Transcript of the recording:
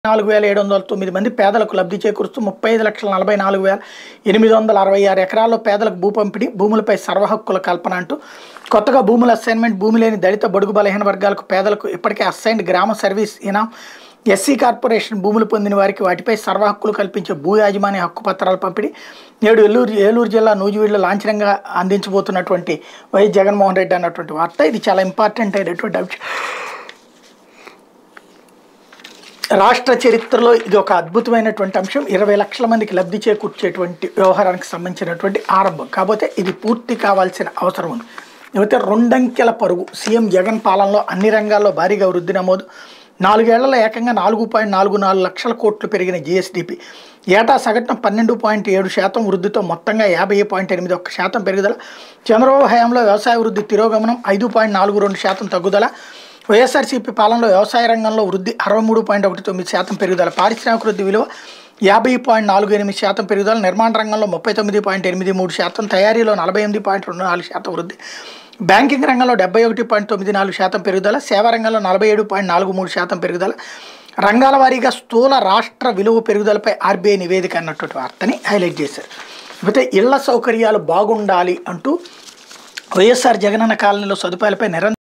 నాలుగు వేల ఏడు వందల తొమ్మిది మంది పేదలకు లబ్ధి చేకూరుస్తూ ముప్పై ఐదు లక్షల నలభై నాలుగు వేల ఎనిమిది వందల అరవై ఆరు ఎకరాల్లో పేదలకు భూ పంపిణీ భూములపై సర్వహక్కుల కల్పన అంటూ కొత్తగా భూముల అసైన్మెంట్ భూమి లేని దళిత బడుగు బలహీన వర్గాలకు పేదలకు ఇప్పటికే అసైన్డ్ గ్రామ సర్వీస్ ఇనాం ఎస్సీ కార్పొరేషన్ భూములు పొందిన వారికి వాటిపై సర్వ హక్కులు కల్పించే భూ యాజమాన్య హక్కు పత్రాల పంపిణీ నేడు ఏలూరు ఏలూరు జిల్లా నూజివీడులో లాంఛనంగా అందించబోతున్నటువంటి వైఎస్ జగన్మోహన్ రెడ్డి అన్నటువంటి వార్త ఇది చాలా ఇంపార్టెంట్ అయినటువంటి అంశం రాష్ట్ర చరిత్రలో ఇది ఒక అద్భుతమైనటువంటి అంశం ఇరవై లక్షల మందికి లబ్ధి చేకూర్చేటువంటి వ్యవహారానికి సంబంధించినటువంటి ఆరంభం కాకపోతే ఇది పూర్తి కావాల్సిన అవసరం ఉంది అయితే రెండంకెల పరుగు సీఎం జగన్ పాలనలో అన్ని రంగాల్లో భారీగా వృద్ధి నమోదు నాలుగేళ్లలో ఏకంగా నాలుగు పాయింట్ నాలుగు నాలుగు లక్షల కోట్లు పెరిగిన జీఎస్డీపీ ఏటా సగటున పన్నెండు పాయింట్ ఏడు శాతం వృద్ధితో మొత్తంగా యాభై పాయింట్ ఎనిమిది ఒక్క శాతం పెరుగుదల చంద్రబాబు హయాంలో వ్యవసాయ వృద్ధి తిరోగమనం ఐదు పాయింట్ నాలుగు రెండు శాతం తగ్గుదల వైఎస్ఆర్సీపీ పాలనలో వ్యవసాయ రంగంలో వృద్ధి అరవై మూడు పాయింట్ ఒకటి తొమ్మిది శాతం పెరుగుదల పారిశ్రామిక వృద్ధి విలువ యాభై పాయింట్ నాలుగు ఎనిమిది శాతం పెరుగుదల నిర్మాణ రంగంలో ముప్పై తొమ్మిది పాయింట్ ఎనిమిది మూడు శాతం తయారీలో నలభై ఎనిమిది పాయింట్ రెండు నాలుగు శాతం వృద్ధి బ్యాంకింగ్ రంగంలో డెబ్బై ఒకటి పాయింట్ తొమ్మిది నాలుగు శాతం పెరుగుదల సేవా రంగంలో నలభై ఏడు పాయింట్ నాలుగు మూడు శాతం పెరుగుదల రంగాల వారీగా స్థూల రాష్ట్ర విలువ పెరుగుదలపై ఆర్బీఐ నివేదిక అన్నటువంటి వార్తని హైలైట్ చేశారు అయితే ఇళ్ల సౌకర్యాలు బాగుండాలి అంటూ వైఎస్ఆర్ జగనన్న కాలనీలో సదుపాయాలపై నిరంతరం